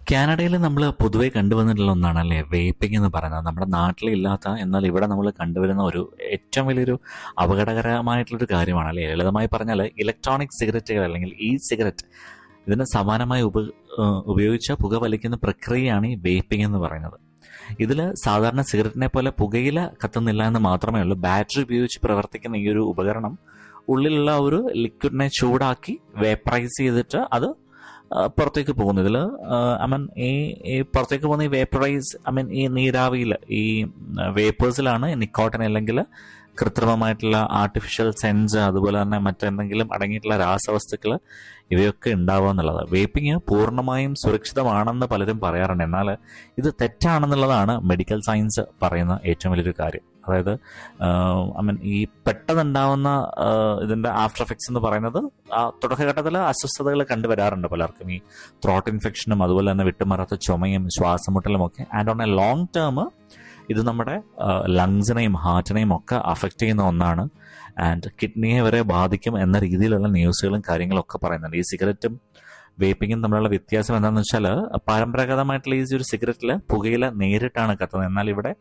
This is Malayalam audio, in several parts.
കാനഡയിൽ നമ്മൾ പൊതുവെ കണ്ടുവന്നിട്ടുള്ള ഒന്നാണ് അല്ലേ വേപ്പിംഗ് എന്ന് പറയുന്നത് നമ്മുടെ നാട്ടിലില്ലാത്ത എന്നാൽ ഇവിടെ നമ്മൾ കണ്ടുവരുന്ന ഒരു ഏറ്റവും വലിയൊരു അപകടകരമായിട്ടുള്ളൊരു കാര്യമാണ് അല്ലേ ലളിതമായി പറഞ്ഞാൽ ഇലക്ട്രോണിക് സിഗരറ്റുകൾ അല്ലെങ്കിൽ ഇ സിഗരറ്റ് ഇതിന് സമാനമായി ഉപ ഏഹ് ഉപയോഗിച്ച പുക വലിക്കുന്ന പ്രക്രിയയാണ് ഈ വേപ്പിംഗ് എന്ന് പറയുന്നത് ഇതിൽ സാധാരണ സിഗരറ്റിനെ പോലെ പുകയില കത്തുന്നില്ല എന്ന് മാത്രമേ ഉള്ളൂ ബാറ്ററി ഉപയോഗിച്ച് പ്രവർത്തിക്കുന്ന ഈ ഒരു ഉപകരണം ഉള്ളിലുള്ള ഒരു ലിക്വിഡിനെ ചൂടാക്കി വേപ്പറൈസ് ചെയ്തിട്ട് അത് ആ, പുറത്തേക്ക് പോകുന്നു ഇതിൽ ഐ മീൻ ഈ ഈ പുറത്തേക്ക് പോകുന്ന ഈ വേപ്പറൈസ് ഐ മീൻ ഈ നീരാവിയിൽ ഈ വേപ്പേഴ്സിലാണ് നിക്കോട്ടൻ അല്ലെങ്കിൽ കൃത്രിമമായിട്ടുള്ള ആർട്ടിഫിഷ്യൽ സെൻസ് അതുപോലെ തന്നെ മറ്റെന്തെങ്കിലും അടങ്ങിയിട്ടുള്ള രാസവസ്തുക്കൾ ഇവയൊക്കെ ഉണ്ടാവുക എന്നുള്ളത് വേപ്പിംഗ് പൂർണ്ണമായും സുരക്ഷിതമാണെന്ന് പലരും പറയാറുണ്ട് എന്നാൽ ഇത് തെറ്റാണെന്നുള്ളതാണ് മെഡിക്കൽ സയൻസ് പറയുന്ന ഏറ്റവും വലിയൊരു കാര്യം അതായത് ഐ മീൻ ഈ പെട്ടെന്നുണ്ടാവുന്ന ആഹ്, ഇതിന്റെ ആഫ്റ്റർ എഫക്ട്സ് എന്ന് പറയുന്നത് ആ തുടക്കഘട്ടത്തിൽ അസ്വസ്ഥതകൾ കണ്ടുവരാറുണ്ട് പലർക്കും ഈ ത്രോട്ട് ഇൻഫെക്ഷനും അതുപോലെ തന്നെ വിട്ടുമാറാത്ത ചുമയും ശ്വാസമുട്ടലും ഒക്കെ and on a long term ഇത് നമ്മുടെ ലങ്സിനെയും ഹാർട്ടിനെയും ഒക്കെ അഫക്റ്റ് ചെയ്യുന്ന ഒന്നാണ് ആൻഡ് കിഡ്നിയെ വരെ ബാധിക്കും എന്ന രീതിയിലുള്ള ന്യൂസുകളും കാര്യങ്ങളും ഒക്കെ പറയുന്നുണ്ട് ഈ സിഗരറ്റും വേപ്പിങ്ങും തമ്മിലുള്ള വ്യത്യാസം എന്താണെന്ന് വെച്ചാൽ പരമ്പരാഗതമായിട്ടുള്ള ഈ ഒരു സിഗരറ്റിൽ പുകയില നേരിട്ടാണ് കത്തുന്നത് എന്നാൽ ഇവിടെ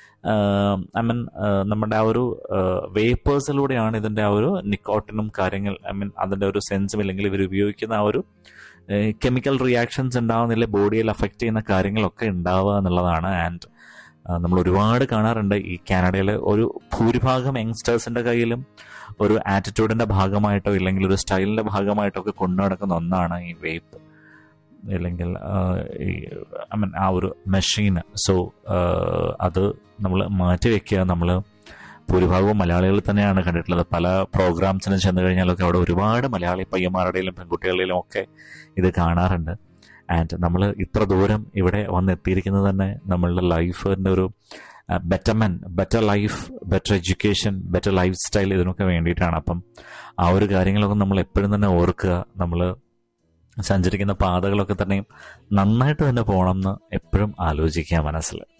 ഐ മീൻ നമ്മുടെ ആ ഒരു വേപ്പേഴ്സിലൂടെയാണ് ഇതിന്റെ ആ ഒരു നിക്കോട്ടിനും കാര്യങ്ങൾ ഐ മീൻ അതിന്റെ ഒരു സെൻസും ഇല്ലെങ്കിൽ ഇവർ ഉപയോഗിക്കുന്ന ആ ഒരു കെമിക്കൽ റിയാക്ഷൻസ് ഉണ്ടാവുന്നില്ല ബോഡിയിൽ അഫക്റ്റ് ചെയ്യുന്ന കാര്യങ്ങളൊക്കെ ഉണ്ടാവുക എന്നുള്ളതാണ് ആൻഡ് നമ്മൾ ഒരുപാട് കാണാറുണ്ട് ഈ കാനഡയിലെ ഒരു ഭൂരിഭാഗം യങ്സ്റ്റേഴ്സിന്റെ കയ്യിലും ഒരു ആറ്റിറ്റ്യൂഡിന്റെ ഭാഗമായിട്ടോ ഇല്ലെങ്കിൽ ഒരു സ്റ്റൈലിന്റെ ഭാഗമായിട്ടോ ഒക്കെ കൊണ്ടു നടക്കുന്ന ഒന്നാണ് ഈ വേപ്പ് ഇല്ലെങ്കിൽ ഈ ഐ മീൻ ആ ഒരു മെഷീൻ സോ അത് നമ്മൾ മാറ്റി വെക്കുക നമ്മൾ ഭൂരിഭാഗവും മലയാളികൾ തന്നെയാണ് കണ്ടിട്ടുള്ളത് പല പ്രോഗ്രാംസിനും ചെന്ന് കഴിഞ്ഞാലൊക്കെ അവിടെ ഒരുപാട് മലയാളി പയ്യന്മാരുടെയും പെൺകുട്ടികളുടെയും ഒക്കെ ഇത് കാണാറുണ്ട് ആൻഡ് നമ്മൾ ഇത്ര ദൂരം ഇവിടെ വന്നെത്തിയിരിക്കുന്നത് തന്നെ നമ്മളുടെ ലൈഫിൻ്റെ ഒരു betterment better life better education better lifestyle ഇതിനൊക്കെ വേണ്ടിയിട്ടാണ് അപ്പം ആ ഒരു കാര്യങ്ങളൊക്കെ നമ്മൾ എപ്പോഴും തന്നെ ഓർക്കുക നമ്മൾ സഞ്ചരിക്കുന്ന പാതകളൊക്കെ തന്നെയും നന്നായിട്ട് തന്നെ പോകണം എന്ന് എപ്പോഴും ആലോചിക്കുക മനസ്സിൽ